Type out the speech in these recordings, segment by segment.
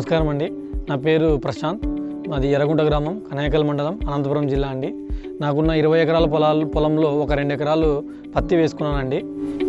నమస్కారం అండి నా పేరు ప్రశాంత్ మాది ఎర్రగుంట గ్రామం కనాయకల్ మండలం అనంతపురం జిల్లా అండి నాకున్న ఇరవై ఎకరాల పొలాలు పొలంలో ఒక రెండు ఎకరాలు పత్తి వేసుకున్నానండి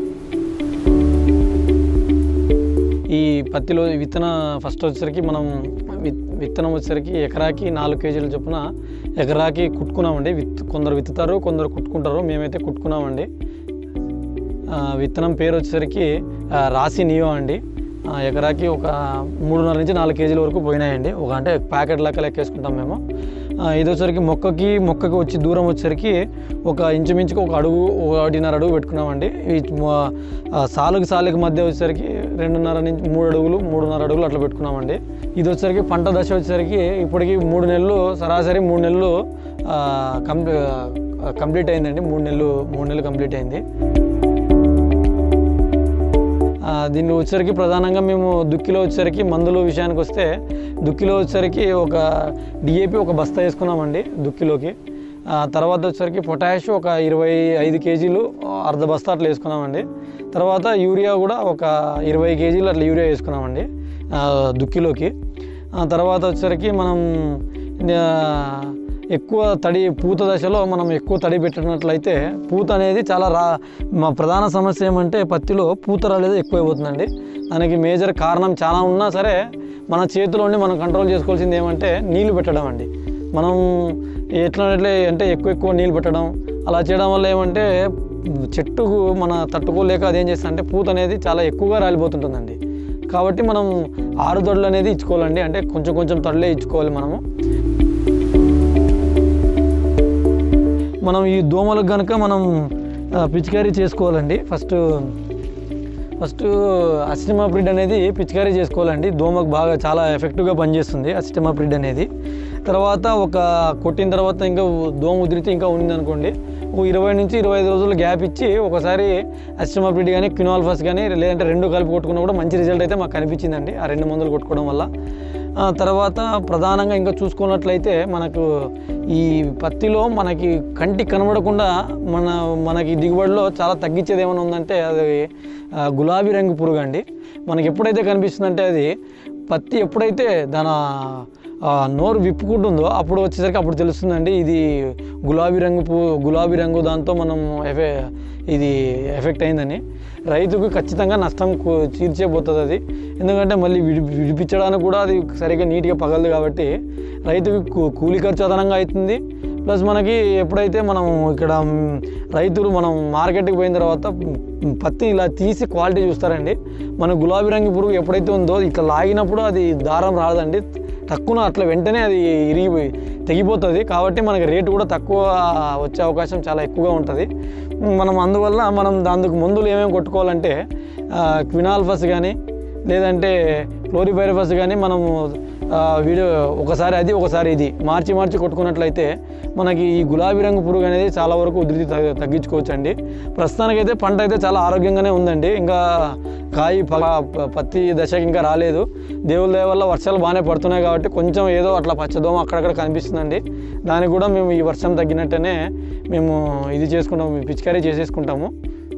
ఈ పత్తిలో విత్తన ఫస్ట్ వచ్చేసరికి మనం విత్ విత్తనం వచ్చేసరికి ఎకరాకి నాలుగు కేజీల చొప్పున ఎకరాకి కుట్టుకున్నామండి విత్ కొందరు విత్తుతారు కొందరు కుట్టుకుంటారు మేమైతే కుట్టుకున్నామండి ఆ, విత్తనం పేరు వచ్చేసరికి ఆ, రాసి నియో అండి ఆ, ఎకరాకి ఒక మూడున్నర నుంచి నాలుగు కేజీల వరకు పోయినాయండి ఒక అంటే ప్యాకెట్ లెక్క లెక్కేసుకుంటాం మేము ఆ, ఇది వచ్చేసరికి మొక్కకి మొక్కకి వచ్చి దూరం వచ్చేసరికి ఒక ఇంచుమించుకు ఒక అడుగు ఒకటిన్నర అడుగు పెట్టుకున్నామండి ఈ మొ- ఆ, సాలుకి సాలుకి మధ్య వచ్చేసరికి రెండున్నర నుంచి మూడు అడుగులు మూడున్నర అడుగులు అట్లా పెట్టుకున్నామండి ఇది వచ్చేసరికి పంట దశ వచ్చేసరికి ఇప్పటికి మూడు నెలలు సరాసరి మూడు నెలలు కంప్లీ కంప్లీట్ అయిందండి మూడు నెలలు మూడు నెలలు కంప్లీట్ అయింది ఆ, దీన్ని వచ్చేసరికి ప్రధానంగా మేము దుక్కిలో వచ్చేసరికి మందుల విషయానికి వస్తే దుక్కిలో వచ్చేసరికి ఒక డిఏపి ఒక బస్తా వేసుకున్నామండి దుక్కిలోకి ఆ, తర్వాత వచ్చేసరికి పొటాష్ ఒక ఇరవై ఐదు కేజీలు ఆ, అర్ధ బస్తా అట్లా వేసుకున్నామండి తర్వాత యూరియా కూడా ఒక ఇరవై కేజీలు అట్లా యూరియా వేసుకున్నామండి ఆ, దుక్కిలోకి ఆ తర్వాత వచ్చేసరికి మనం ఆ, ఎక్కువ తడి పూత దశలో మనం ఎక్కువ తడి పెట్టినట్లయితే పూత అనేది చాలా రా మా ప్రధాన సమస్య ఏమంటే పత్తిలో పూత రాలేదు ఎక్కువ అయిపోతుందండి దానికి మేజర్ కారణం చాలా ఉన్నా సరే మన చేతిలో ఉండి మనం కంట్రోల్ చేసుకోవాల్సింది ఏమంటే నీళ్లు పెట్టడం అండి మనం ఎట్లా ఎట్లా అంటే ఎక్కువ ఎక్కువ నీళ్ళు పెట్టడం అలా చేయడం వల్ల ఏమంటే చెట్టుకు మన తట్టుకోలేక అదేం చేస్తా అంటే పూత అనేది చాలా ఎక్కువగా రాలిపోతుంటుందండి కాబట్టి మనం ఆరు తొడలు అనేది ఇచ్చుకోవాలండి అంటే కొంచెం కొంచెం తొడలే ఇచ్చుకోవాలి మనము మనం ఈ దోమలకు కనుక మనం ఆ, పిచికారీ చేసుకోవాలండి ఫస్ట్ ఫస్ట్ అసిటమాప్రిడ్ అనేది పిచికారీ చేసుకోవాలండి దోమకు బాగా చాలా ఎఫెక్టివ్గా పనిచేస్తుంది అసిటమాప్రిడ్ అనేది తర్వాత ఒక కొట్టిన తర్వాత ఇంకా దోమ ఉదిరితే ఇంకా ఉందనుకోండి ఒక ఇరవై నుంచి ఇరవై ఐదు రోజులు గ్యాప్ ఇచ్చి ఒకసారి అసిటమాప్రిడ్ కానీ క్వినాల్ఫాస్ కానీ లేదంటే రెండు కలిపి కొట్టుకున్నా కూడా మంచి రిజల్ట్ అయితే మాకు కనిపించిందండి ఆ రెండు మందులు కొట్టుకోవడం వల్ల ఆ తర్వాత ప్రధానంగా ఇంకా చూసుకున్నట్లయితే మనకు ఈ పత్తిలో మనకి కంటికి కనబడకుండా మన మనకి దిగుబడిలో చాలా తగ్గించేది ఏమైనా ఉందంటే అది ఆ, గులాబీ రంగు పురుగు అండి మనకి ఎప్పుడైతే కనిపిస్తుందంటే అది పత్తి ఎప్పుడైతే దాని ఆ, నోరు విప్పుకుంటుందో అప్పుడు వచ్చేసరికి అప్పుడు తెలుస్తుందండి ఇది గులాబీ రంగు పూ గులాబీ రంగు దాంతో మనం ఎఫె ఇది ఎఫెక్ట్ అయిందని రైతుకు ఖచ్చితంగా నష్టం కూ- తీర్చేపోతుంది అది ఎందుకంటే మళ్ళీ విడి విడిపించడానికి కూడా అది సరిగ్గా నీట్గా పగలదు కాబట్టి రైతుకి కూ- కూలీ ఖర్చు అదనంగా అవుతుంది ప్లస్ మనకి ఎప్పుడైతే మనం ఇక్కడ మ్, రైతులు మనం మార్కెట్కి పోయిన తర్వాత మ్, పత్తి ఇలా తీసి క్వాలిటీ చూస్తారండి మన గులాబీ రంగు పురుగు ఎప్పుడైతే ఉందో ఇట్లా లాగినప్పుడు అది దారం రాదండి తక్కువ అట్లా వెంటనే అది ఇరిగిపోయి తెగిపోతుంది కాబట్టి మనకి రేటు కూడా తక్కువ వచ్చే అవకాశం చాలా ఎక్కువగా ఉంటుంది మనం అందువల్ల మనం దానికి మందులు ఏమేమి కొట్టుకోవాలంటే ఆ, క్వినాల్ఫస్ కానీ లేదంటే క్లోరిపైరఫస్ కానీ మనము ఆ, వీడియో ఒకసారి అది ఒకసారి ఇది మార్చి మార్చి కొట్టుకున్నట్లయితే మనకి ఈ గులాబీ రంగు పురుగు అనేది చాలా వరకు ఉధృతి తగ్గ- తగ్గించుకోవచ్చు అండి ప్రస్తుతానికైతే పంట అయితే చాలా ఆరోగ్యంగానే ఉందండి ఇంకా కాయి ప ప- పత్తి దశకి ఇంకా రాలేదు దేవుళ్ళ దయ వల్ల వర్షాలు బాగానే పడుతున్నాయి కాబట్టి కొంచెం ఏదో అట్లా పచ్చదోమ అక్కడక్కడ కనిపిస్తుందండి దానికి కూడా మేము ఈ వర్షం తగ్గినట్టనే మేము ఇది చేసుకుంటాము పిచికారీ చేసేసుకుంటాము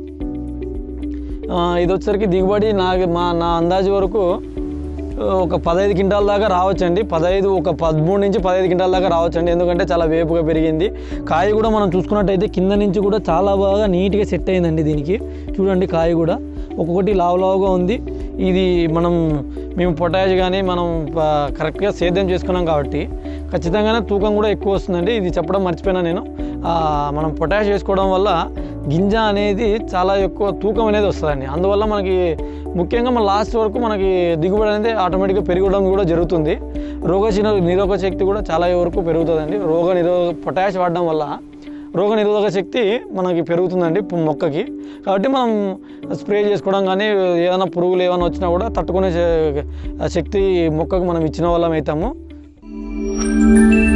ఆ, ఇది వచ్చేసరికి దిగుబడి నా మా నా అందాజు వరకు ఆ, ఒక పదహైదు క్వింటాల దాకా రావచ్చండి పదహైదు ఒక పదమూడు నుంచి పదహైదు క్వింటాల దాకా రావచ్చండి ఎందుకంటే చాలా వేపుగా పెరిగింది కాయ కూడా మనం చూసుకున్నట్టయితే కింద నుంచి కూడా చాలా బాగా నీట్గా సెట్ అయిందండి దీనికి చూడండి కాయ కూడా ఒక్కొక్కటి లావు లావుగా ఉంది ఇది మనం మేము పొటాష్ కానీ మనం ప- కరెక్ట్గా సేద్యం చేసుకున్నాం కాబట్టి ఖచ్చితంగానే తూకం కూడా ఎక్కువ వస్తుందండి ఇది చెప్పడం మర్చిపోయినా నేను ఆ, మనం పొటాష్ వేసుకోవడం వల్ల గింజ అనేది చాలా ఎక్కువ తూకం అనేది వస్తుందండి అందువల్ల మనకి ముఖ్యంగా మన లాస్ట్ వరకు మనకి దిగుబడి అనేది ఆటోమేటిక్గా పెరగడం కూడా జరుగుతుంది రోగశీన నిరోధక శక్తి కూడా చాలా వరకు పెరుగుతుందండి రోగ నిరోధక పొటాష్ వాడడం వల్ల రోగ నిరోధక శక్తి మనకి పెరుగుతుందండి పు- మొక్కకి కాబట్టి మనం స్ప్రే చేసుకోవడం కానీ ఏదైనా పురుగులు ఏమైనా వచ్చినా కూడా తట్టుకునే శ- శక్తి మొక్కకు మనం ఇచ్చిన వాళ్ళం అవుతాము